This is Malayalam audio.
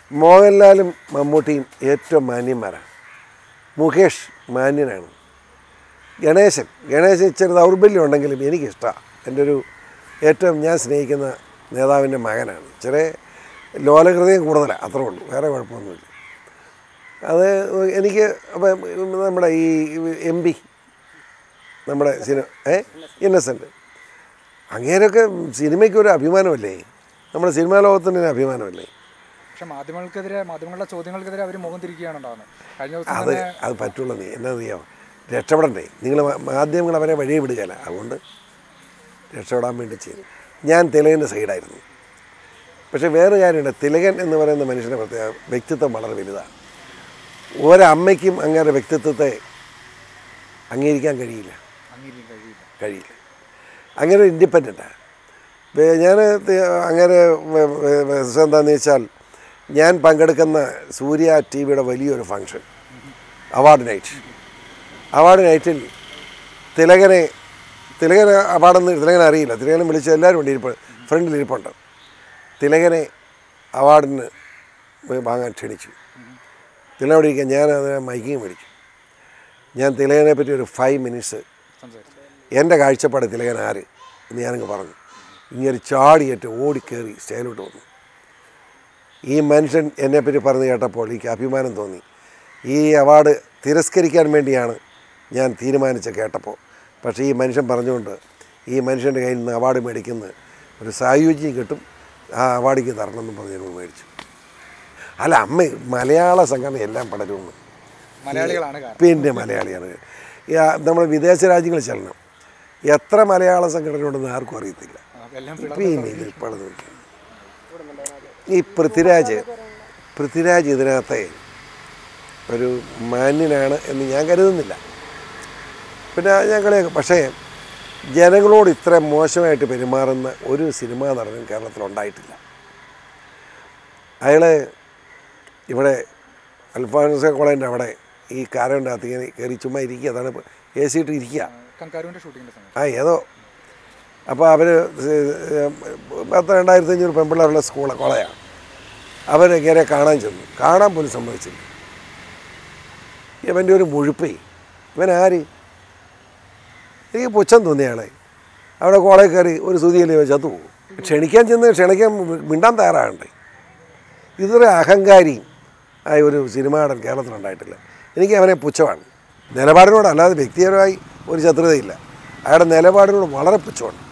മോഹൻലാലും മമ്മൂട്ടിയും ഏറ്റവും മാന്യന്മാരാണ് മുകേഷ് മാന്യനാണ് ഗണേശൻ ഗണേശൻ ഇച്ചിരി ദൗർബല്യം ഉണ്ടെങ്കിലും എനിക്കിഷ്ടമാണ് എൻ്റെ ഒരു ഏറ്റവും ഞാൻ സ്നേഹിക്കുന്ന നേതാവിൻ്റെ മകനാണ് ചെറിയ ലോലഹൃദയം കൂടുതലാണ് അത്രേ ഉള്ളൂ വേറെ കുഴപ്പമൊന്നുമില്ല അത് എനിക്ക് അപ്പം നമ്മുടെ ഈ എം പി നമ്മുടെ സിനിമ ഏ ഇന്നസെൻറ്റ് അങ്ങേരൊക്കെ സിനിമയ്ക്ക് ഒരു അഭിമാനമല്ലേ നമ്മുടെ സിനിമാ ലോകത്തിന് ഒരു അഭിമാനമല്ലേ പക്ഷെ മാധ്യമങ്ങൾക്കെതിരെ മാധ്യമങ്ങളുടെ ചോദ്യങ്ങൾക്കെതിരെ അവർ മുഖം തിരിക്കുകയാണ് ഉണ്ടാകുന്നത് കഴിഞ്ഞ ദിവസം അത് തന്നെ അത് പറ്റുള്ളൂ നീ എന്നാ നീയോ രക്ഷപ്പെടണ്ടേ നിങ്ങൾ മാധ്യമങ്ങൾ അവരെ വഴിയെ വിടുകയല്ല അതുകൊണ്ട് രക്ഷപ്പെടാൻ വേണ്ടി ചെയ്തു ഞാൻ തിലകൻ്റെ സൈഡായിരുന്നു പക്ഷേ വേറെ കാര്യമുണ്ട് തിലകൻ എന്ന് പറയുന്ന മനുഷ്യൻ്റെ പ്രത്യേക വ്യക്തിത്വം വളരെ വലുതാണ് ഒരമ്മയ്ക്കും അങ്ങനെ വ്യക്തിത്വത്തെ അംഗീകരിക്കാൻ കഴിയില്ല അംഗീകരിക്കാൻ കഴിയില്ല കഴിയില്ല അങ്ങനെ ഒരു ഇൻഡിപെൻഡൻ്റാണ് ഞാൻ അങ്ങനെ വ- വ- വ- എന്താണെന്ന് വെച്ചാൽ ഞാൻ പങ്കെടുക്കുന്ന സൂര്യ ടി വിയുടെ വലിയൊരു ഫങ്ഷൻ അവാർഡ് നൈറ്റ് അവാർഡ് നൈറ്റിൽ തിലകനെ തിലകനെ അവാർഡെന്ന് തിലകനെ അറിയില്ല തിലകനെ വിളിച്ച് എല്ലാവരും ഉണ്ട് ഇരിപ്പ് ഫ്രണ്ടിൽ ഇരിപ്പുണ്ട് തിലകനെ അവാർഡിന് വാങ്ങാൻ ക്ഷണിച്ചു തിലകൻ അവിടെ ഇരിക്കാൻ ഞാൻ അതിനെ മൈക്കിങ് മേടിച്ചു ഞാൻ തിലകനെ പറ്റി ഒരു ഫൈവ് മിനിറ്റ്സ് സംസാരിച്ചു എൻ്റെ കാഴ്ചപ്പാട് തിലകൻ ആര് എന്ന് ഞാനങ്ങ് പറഞ്ഞു ഇങ്ങനെ ചാടിയേറ്റ് ഓടിക്കേറി സ്റ്റൈലോട്ട് വന്നു ഈ മനുഷ്യൻ എന്നെപ്പറ്റി പറഞ്ഞ് കേട്ടപ്പോൾ എനിക്ക് അഭിമാനം തോന്നി ഈ അവാർഡ് തിരസ്കരിക്കാൻ വേണ്ടിയാണ് ഞാൻ തീരുമാനിച്ച കേട്ടപ്പോൾ പക്ഷേ ഈ മനുഷ്യൻ പറഞ്ഞുകൊണ്ട് ഈ മനുഷ്യൻ്റെ കയ്യിൽ നിന്ന് അവാർഡ് മേടിക്കുന്ന ഒരു സായുജ്യം കിട്ടും ആ അവാർഡിക്ക് തരണമെന്ന് പറഞ്ഞ് ഞങ്ങൾ മേടിച്ചു അല്ല അമ്മ മലയാള സംഘടന എല്ലാം പടരുമെന്ന് മലയാളികളാണ് കാരണം പിന്നെ മലയാളിയാണ് ഈ ആ നമ്മൾ വിദേശ രാജ്യങ്ങളിൽ ചെല്ലണം എത്ര മലയാള സംഘടനയുണ്ടെന്ന് ആർക്കും അറിയത്തില്ല എല്ലാം പിന്നെ ഇത് ഇപ്പോൾ ഈ പൃഥ്വിരാജ് പൃഥ്വിരാജ് ഇതിനകത്തെ ഒരു മാന്യനാണ് എന്ന് ഞാൻ കരുതുന്നില്ല പിന്നെ ഞാൻ കളിയാക്കും പക്ഷേ ജനങ്ങളോട് ഇത്ര മോശമായിട്ട് പെരുമാറുന്ന ഒരു സിനിമാ നടനും കേരളത്തിലുണ്ടായിട്ടില്ല അയാൾ ഇവിടെ അൽഫാൻസ കോളേജിൻ്റെ അവിടെ ഈ കാരൻ്റെ അകത്ത് ഇങ്ങനെ കയറി ചുമ്മാ ഇരിക്കുക അതാണ് എ സി ഇട്ട് ഇരിക്കുക കങ്കാരുവിന്റെ ഷൂട്ടിങ്ങിന്റെ സമയത്ത് ആ ഏതോ അപ്പോൾ അവർ പത്ത് രണ്ടായിരത്തി അഞ്ഞൂറ് പെൺപിള്ളേരുള്ള സ്കൂൾ കോളേജാണ് അവർ ഇങ്ങനെ കാണാൻ ചെന്നു കാണാൻ പോലും സമ്മതിച്ചില്ല ഇവൻ്റെ ഒരു മുഴുപ്പേ ഇവൻ ആര് എനിക്ക് പുച്ഛം തോന്നിയാളെ അവിടെ കോളേജ് കയറി ഒരു സ്തുതിയല്ലേ ചത്തു പോകും ക്ഷണിക്കാൻ ചെന്ന് ക്ഷണിക്കാൻ മിണ്ടാൻ തയ്യാറാകണ്ടേ ഇതൊരു അഹങ്കാരി ആയ ഒരു സിനിമ നടൻ കേരളത്തിലുണ്ടായിട്ടില്ല എനിക്ക് അവനെ പുച്ഛമാണ് നിലപാടിനോട് അല്ലാതെ വ്യക്തിപരമായി ഒരു ശത്രുതയില്ല അയാളുടെ നിലപാടിനോട് വളരെ പുച്ഛമാണ്